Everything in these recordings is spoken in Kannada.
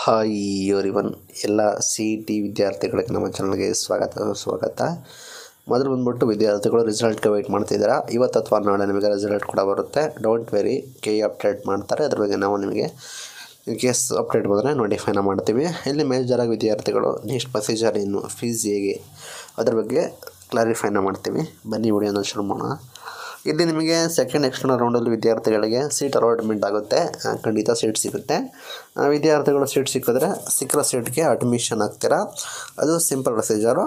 ಹಾಯ್ ಇವರಿವನ್ ಎಲ್ಲ ಸಿ ಇ ಟಿ ವಿದ್ಯಾರ್ಥಿಗಳಿಗೆ ನಮ್ಮ ಚಾನಲ್ಗೆ ಸ್ವಾಗತ ಸ್ವಾಗತ ಮೊದಲು ಬಂದ್ಬಿಟ್ಟು ವಿದ್ಯಾರ್ಥಿಗಳು ರಿಸಲ್ಟ್ಗೆ ವೆಯ್ಟ್ ಮಾಡ್ತಿದ್ದೀರಾ ಇವತ್ತು ಅಥವಾ ನಾಳೆ ನಿಮಗೆ ರಿಸಲ್ಟ್ ಕೂಡ ಬರುತ್ತೆ ಡೋಂಟ್ ವೆರಿ ಕೆ ಅಪ್ಡೇಟ್ ಮಾಡ್ತಾರೆ ಅದ್ರ ಬಗ್ಗೆ ನಾವು ನಿಮಗೆ ಇನ್ ಕೇಸ್ ಅಪ್ಡೇಟ್ ಬಂದರೆ ನೋಟಿಫೈನ ಮಾಡ್ತೀವಿ ಇಲ್ಲಿ ಮೇಜರಾಗಿ ವಿದ್ಯಾರ್ಥಿಗಳು ನೆಕ್ಸ್ಟ್ ಪ್ರೊಸೀಜರ್ ಏನು ಫೀಸ್ ಹೇಗೆ ಅದ್ರ ಬಗ್ಗೆ ಕ್ಲಾರಿಫೈನ ಮಾಡ್ತೀವಿ ಬನ್ನಿ ವಿಡಿಯೋನ ಶುರು ಮಾಡೋಣ ಇಲ್ಲಿ ನಿಮಗೆ ಸೆಕೆಂಡ್ ಎಕ್ಸ್ಟರ್ನಲ್ ರೌಂಡಲ್ಲಿ ವಿದ್ಯಾರ್ಥಿಗಳಿಗೆ ಸೀಟ್ ಅಲಾಟ್ಮೆಂಟ್ ಆಗುತ್ತೆ ಆ, ಖಂಡಿತ ಸೀಟ್ ಸಿಗುತ್ತೆ ಆ, ವಿದ್ಯಾರ್ಥಿಗಳು ಸೀಟ್ ಸಿಕ್ಕಿದ್ರೆ ಸಿಕ್ಕಿರೋ ಸೀಟ್ಗೆ ಅಡ್ಮಿಷನ್ ಆಗ್ತೀರಾ ಅದು ಸಿಂಪಲ್ ಪ್ರೊಸೀಜರು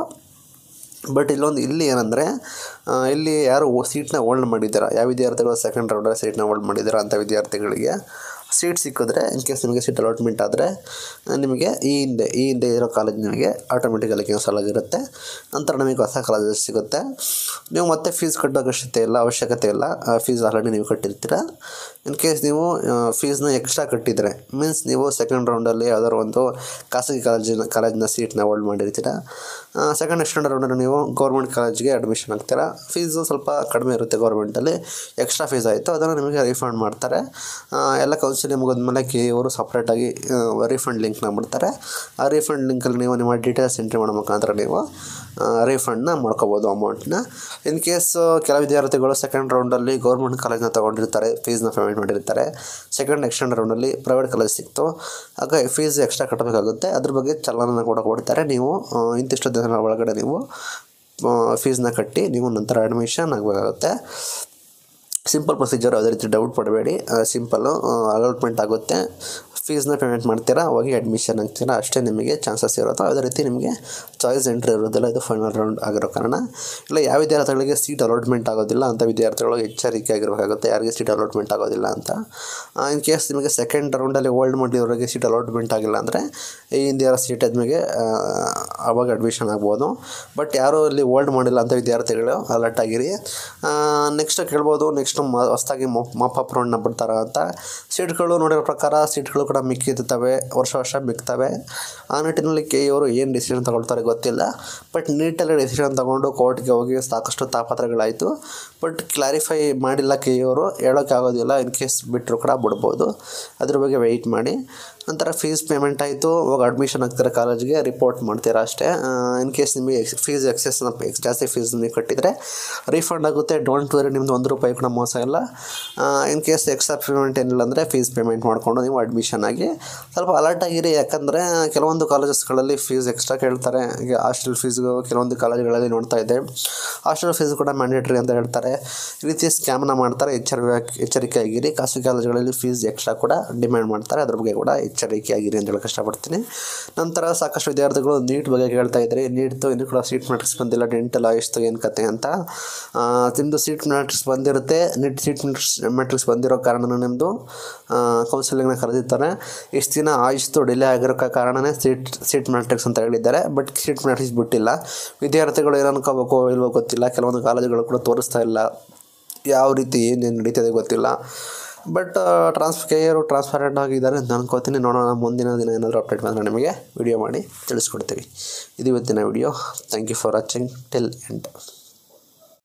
ಬಟ್ ಇಲ್ಲೊಂದು ಇಲ್ಲಿ ಏನಂದರೆ ಇಲ್ಲಿ ಯಾರು ಸೀಟ್ನ ಹೋಲ್ಡ್ ಮಾಡಿದ್ದೀರಾ ಯಾವ ವಿದ್ಯಾರ್ಥಿಗಳು ಸೆಕೆಂಡ್ ರೌಂಡಲ್ಲಿ ಸೀಟ್ನ ಹೋಲ್ಡ್ ಮಾಡಿದ್ದೀರಾ ಅಂಥ ವಿದ್ಯಾರ್ಥಿಗಳಿಗೆ ಸೀಟ್ ಸಿಕ್ಕಿದ್ರೆ ಇನ್ ಕೇಸ್ ನಿಮಗೆ ಸೀಟ್ ಅಲಾಟ್ಮೆಂಟ್ ಆದರೆ ನಿಮಗೆ ಈ ಹಿಂದೆ ಈ ಹಿಂದೆ ಇರೋ ಕಾಲೇಜ್ ನಿಮಗೆ ಆಟೋಮೆಟಿಕಲಿ ಕ್ಯಾನ್ಸಲ್ ಆಗಿರುತ್ತೆ ನಂತರ ನಿಮಗೆ ಹೊಸ ಕಾಲೇಜಸ್ ಸಿಗುತ್ತೆ ನೀವು ಮತ್ತೆ ಫೀಸ್ ಕಟ್ಟೋ ಅವಶ್ಯಕತೆ ಇಲ್ಲ ಅವಶ್ಯಕತೆ ಇಲ್ಲ ಫೀಸ್ ಆಲ್ರೆಡಿ ನೀವು ಕಟ್ಟಿರ್ತೀರ ಇನ್ ಕೇಸ್ ನೀವು ಫೀಸ್ನ ಎಕ್ಸ್ಟ್ರಾ ಕಟ್ಟಿದರೆ ಮೀನ್ಸ್ ನೀವು ಸೆಕೆಂಡ್ ರೌಂಡಲ್ಲಿ ಯಾವ್ದಾದ್ರು ಒಂದು ಖಾಸಗಿ ಕಾಲೇಜಿನ ಕಾಲೇಜಿನ ಸೀಟ್ನ ಹೋಲ್ಡ್ ಮಾಡಿರ್ತೀರ ಸೆಕೆಂಡ್ ಎಕ್ಸ್ಟೆಂಡ್ ರೌಂಡಲ್ಲಿ ನೀವು ಗೌರ್ಮೆಂಟ್ ಕಾಲೇಜ್ಗೆ ಅಡ್ಮಿಷನ್ ಆಗ್ತೀರಾ ಫೀಸು ಸ್ವಲ್ಪ ಕಡಿಮೆ ಇರುತ್ತೆ ಗೌರ್ಮೆಂಟಲ್ಲಿ ಎಕ್ಸ್ಟ್ರಾ ಫೀಸ್ ಆಯಿತು ಅದನ್ನು ನಿಮಗೆ ರೀಫಂಡ್ ಮಾಡ್ತಾರೆ ಆ, ಎಲ್ಲ ಕೌನ್ಸಿಲಿಂಗ್ ಮುಗಿದ್ಮೇಲೆ ಕೆ ಅವರು ಸಪ್ರೇಟಾಗಿ ರೀಫಂಡ್ ಲಿಂಕ್ನ ಮಾಡ್ತಾರೆ ಆ ರೀಫಂಡ್ ಲಿಂಕಲ್ಲಿ ನೀವು ನಿಮ್ಮ ಡೀಟೇಲ್ಸ್ ಎಂಟ್ರಿ ಮಾಡೋ ಮುಖಾಂತರ ನೀವು ರೀಫಂಡ್ನ ಮಾಡ್ಕೋಬೋದು ಅಮೌಂಟ್ನ ಇನ್ ಕೇಸ್ ಕೆಲ ವಿದ್ಯಾರ್ಥಿಗಳು ಸೆಕೆಂಡ್ ರೌಂಡಲ್ಲಿ ಗೌರ್ಮೆಂಟ್ ಕಾಲೇಜ್ನ ತೊಗೊಂಡಿರ್ತಾರೆ ಫೀಸ್ನ ಪೇಮೆಂಟ್ ಮಾಡಿರ್ತಾರೆ ಸೆಕೆಂಡ್ ಎಕ್ಸ್ಟೆಂಡ್ ರೌಂಡಲ್ಲಿ ಪ್ರೈವೇಟ್ ಕಾಲೇಜ್ ಸಿಕ್ತು ಆಗ ಫೀಸ್ ಎಕ್ಸ್ಟ್ರಾ ಕಟ್ಟಬೇಕಾಗುತ್ತೆ ಅದ್ರ ಬಗ್ಗೆ ಚಲನ ಕೂಡ ಕೊಡ್ತಾರೆ ನೀವು ಆ, ಇಂತಿಷ್ಟು ದಿನಗಳ ಒಳಗಡೆ ನೀವು ಫೀಸ್ನ ಕಟ್ಟಿ ನೀವು ನಂತರ ಅಡ್ಮಿಷನ್ ಆಗಬೇಕಾಗುತ್ತೆ ಸಿಂಪಲ್ ಪ್ರೊಸೀಜರ್ ಯಾವುದೇ ರೀತಿ ಡೌಟ್ ಪಡಬೇಡಿ ಸಿಂಪಲ್ಲು ಅಲಾಟ್ಮೆಂಟ್ ಆಗುತ್ತೆ ಫೀಸ್ನ ಪೇಮೆಂಟ್ ಮಾಡ್ತೀರಾ ಹೋಗಿ ಅಡ್ಮಿಷನ್ ಆಗ್ತೀರಾ ಅಷ್ಟೇ ನಿಮಗೆ ಚಾನ್ಸಸ್ ಇರೋದು ಯಾವುದೇ ರೀತಿ ನಿಮಗೆ ಚಾಯ್ಸ್ ಎಂಟ್ರಿ ಇರೋದಿಲ್ಲ ಇದು ಫೈನಲ್ ರೌಂಡ್ ಆಗಿರೋ ಕಾರಣ ಇಲ್ಲ ಯಾವ ವಿದ್ಯಾರ್ಥಿಗಳಿಗೆ ಸೀಟ್ ಅಲಾಟ್ಮೆಂಟ್ ಆಗೋದಿಲ್ಲ ಅಂಥ ವಿದ್ಯಾರ್ಥಿಗಳು ಎಚ್ಚರಿಕೆ ಆಗಿರಬೇಕಾಗುತ್ತೆ ಯಾರಿಗೆ ಸೀಟ್ ಅಲಾಟ್ಮೆಂಟ್ ಆಗೋದಿಲ್ಲ ಅಂತ ಇನ್ ಕೇಸ್ ನಿಮಗೆ ಸೆಕೆಂಡ್ ರೌಂಡಲ್ಲಿ ಹೋಲ್ಡ್ ಮಾಡಿರೋರಿಗೆ ಸೀಟ್ ಅಲಾಟ್ಮೆಂಟ್ ಆಗಿಲ್ಲ ಅಂದರೆ ಈ ಹಿಂದೆ ಇರೋ ಸೀಟ್ ಆದಮೇಲೆ ಆವಾಗ ಅಡ್ಮಿಷನ್ ಆಗ್ಬೋದು ಬಟ್ ಯಾರೂ ಇಲ್ಲಿ ಹೋಲ್ಡ್ ಮಾಡಿಲ್ಲ ಅಂತ ವಿದ್ಯಾರ್ಥಿಗಳು ಅಲರ್ಟ್ ಆಗಿರಿ ನೆಕ್ಸ್ಟ್ ಕೇಳ್ಬೋದು ನೆಕ್ಸ್ಟ್ ಹೊಸದಾಗಿ ಮಾಪಪ್ ರೌಂಡ್ನ ಬಿಡ್ತಾರ ಅಂತ ಸೀಟ್ಗಳು ನೋಡಿರೋ ಪ್ರಕಾರ ಸೀಟ್ಗಳು ಕೂಡ ಮಿಕ್ಕಿರ್ತವೆ ವರ್ಷ ವರ್ಷ ಮಿಕ್ತವೆ ಆ ನಿಟ್ಟಿನಲ್ಲಿ ಕೆ ಇವರು ಏನು ಡಿಸಿಷನ್ ತಗೊಳ್ತಾರೆ ಗೊತ್ತಿಲ್ಲ ಬಟ್ ನೀಟಲ್ಲಿ ಡಿಸಿಷನ್ ತಗೊಂಡು ಕೋರ್ಟ್ಗೆ ಹೋಗಿ ಸಾಕಷ್ಟು ತಾಪತ್ರಗಳಾಯಿತು ಬಟ್ ಕ್ಲಾರಿಫೈ ಮಾಡಿಲ್ಲ ಕೆ ಇವರು ಹೇಳೋಕ್ಕೆ ಆಗೋದಿಲ್ಲ ಇನ್ ಕೇಸ್ ಬಿಟ್ಟರು ಕೂಡ ಬಿಡ್ಬೋದು ಅದ್ರ ಬಗ್ಗೆ ವೆಯ್ಟ್ ಮಾಡಿ ನಂತರ ಫೀಸ್ ಪೇಮೆಂಟ್ ಆಯಿತು ಹೋಗಿ ಅಡ್ಮಿಷನ್ ಆಗ್ತಾರೆ ಕಾಲೇಜ್ಗೆ ರಿಪೋರ್ಟ್ ಮಾಡ್ತೀರಾ ಅಷ್ಟೇ ಇನ್ ಕೇಸ್ ನಿಮಗೆ ಫೀಸ್ ಎಕ್ಸೆಸ್ನ ಜಾಸ್ತಿ ಫೀಸ್ ನೀವು ಕಟ್ಟಿದರೆ ರೀಫಂಡ್ ಆಗುತ್ತೆ ಡೋಂಟ್ ವರಿ ನಿಮ್ಮದು ಒಂದು ರೂಪಾಯಿ ಕೂಡ ಮೋಸ ಇಲ್ಲ ಇನ್ ಕೇಸ್ ಎಕ್ಸ್ಟ್ರಾ ಪೇಮೆಂಟ್ ಏನಿಲ್ಲ ಅಂದರೆ ಫೀಸ್ ಪೇಮೆಂಟ್ ಮಾಡಿಕೊಂಡು ನೀವು ಅಡ್ಮಿಷನ್ ಆಗಿ ಸ್ವಲ್ಪ ಅಲರ್ಟ್ ಆಗಿರಿ ಯಾಕಂದರೆ ಕೆಲವೊಂದು ಕಾಲೇಜಸ್ಗಳಲ್ಲಿ ಫೀಸ್ ಎಕ್ಸ್ಟ್ರಾ ಕೇಳ್ತಾರೆ ಈಗ ಹಾಸ್ಟೆಲ್ ಫೀಸ್ಗೂ ಕೆಲವೊಂದು ಕಾಲೇಜುಗಳಲ್ಲಿ ನೋಡ್ತಾ ಇದ್ದೆ ಹಾಸ್ಟೆಲ್ ಫೀಸ್ ಕೂಡ ಮ್ಯಾಂಡೇಟ್ರಿ ಅಂತ ಹೇಳ್ತಾರೆ ಈ ರೀತಿ ಸ್ಕ್ಯಾಮ್ನ ಮಾಡ್ತಾರೆ ಎಚ್ಚರಿಕೆ ಎಚ್ಚರಿಕೆ ಆಗಿರಿ ಖಾಸಗಿ ಕಾಲೇಜುಗಳಲ್ಲಿ ಫೀಸ್ ಎಕ್ಸ್ಟ್ರಾ ಕೂಡ ಡಿಮ್ಯಾಂಡ್ ಮಾಡ್ತಾರೆ ಅದ್ರ ಬಗ್ಗೆ ಕೂಡ ಎಚ್ಚರಿಕೆ ಆಗಿರಿ ಅಂತ ಹೇಳಕ್ಕೆ ಇಷ್ಟಪಡ್ತೀನಿ ನಂತರ ಸಾಕಷ್ಟು ವಿದ್ಯಾರ್ಥಿಗಳು ನೀಟ್ ಬಗ್ಗೆ ಕೇಳ್ತಾ ಇದ್ದಾರೆ ನೀಟ್ದು ಇನ್ನೂ ಕೂಡ ಸೀಟ್ ಮ್ಯಾಟ್ರಿಕ್ಸ್ ಬಂದಿಲ್ಲ ಡೆಂಟಲ್ ಆಯಿಸ್ತು ಏನು ಕತೆ ಅಂತ ಆ, ನಿಮ್ಮದು ಸೀಟ್ ಮ್ಯಾಟ್ರಿಕ್ಸ್ ಬಂದಿರುತ್ತೆ ನೀಟ್ ಸೀಟ್ ಮ್ಯಾಟ್ರಿಕ್ಸ್ ಮ್ಯಾಟ್ರಿಕ್ಸ್ ಬಂದಿರೋ ಕಾರಣ ನಿಮ್ಮದು ಕೌನ್ಸಿಲಿಂಗ್ನ ಕರೆದಿರ್ತಾರೆ ಇಷ್ಟು ದಿನ ಆಯಿಸ್ತು ಡಿಲೇ ಆಗಿರೋ ಕಾರಣನೇ ಸೀಟ್ ಸೀಟ್ ಮ್ಯಾಟ್ರಿಕ್ಸ್ ಅಂತ ಹೇಳಿದ್ದಾರೆ ಬಟ್ ಸೀಟ್ ಮ್ಯಾಟ್ರಿಕ್ಸ್ ಬಿಟ್ಟಿಲ್ಲ ವಿದ್ಯಾರ್ಥಿಗಳು ಏನು ಅನ್ಕೋಬೇಕು ಇಲ್ವೋ ಗೊತ್ತಿಲ್ಲ ಕೆಲವೊಂದು ಕಾಲೇಜುಗಳು ಕೂಡ ತೋರಿಸ್ತಾ ಇಲ್ಲ ಯಾವ ರೀತಿ ಏನೇನು ನಡೀತದೆ ಗೊತ್ತಿಲ್ಲ ಬಟ್ ಟ್ರಾನ್ಸ್ ಕೆ ಅವರು ಟ್ರಾನ್ಸ್ಪರೆಂಟ್ ಆಗಿದ್ದಾರೆ ಅಂತ ಅನ್ಕೋತೀನಿ ನೋಡೋಣ ಮುಂದಿನ ದಿನ ಏನಾದರೂ ಅಪ್ಡೇಟ್ ಬಂದರೆ ನಿಮಗೆ ವಿಡಿಯೋ ಮಾಡಿ ತಿಳಿಸ್ಕೊಡ್ತೀವಿ ಇದು ಇವತ್ತಿನ video thank you for watching till end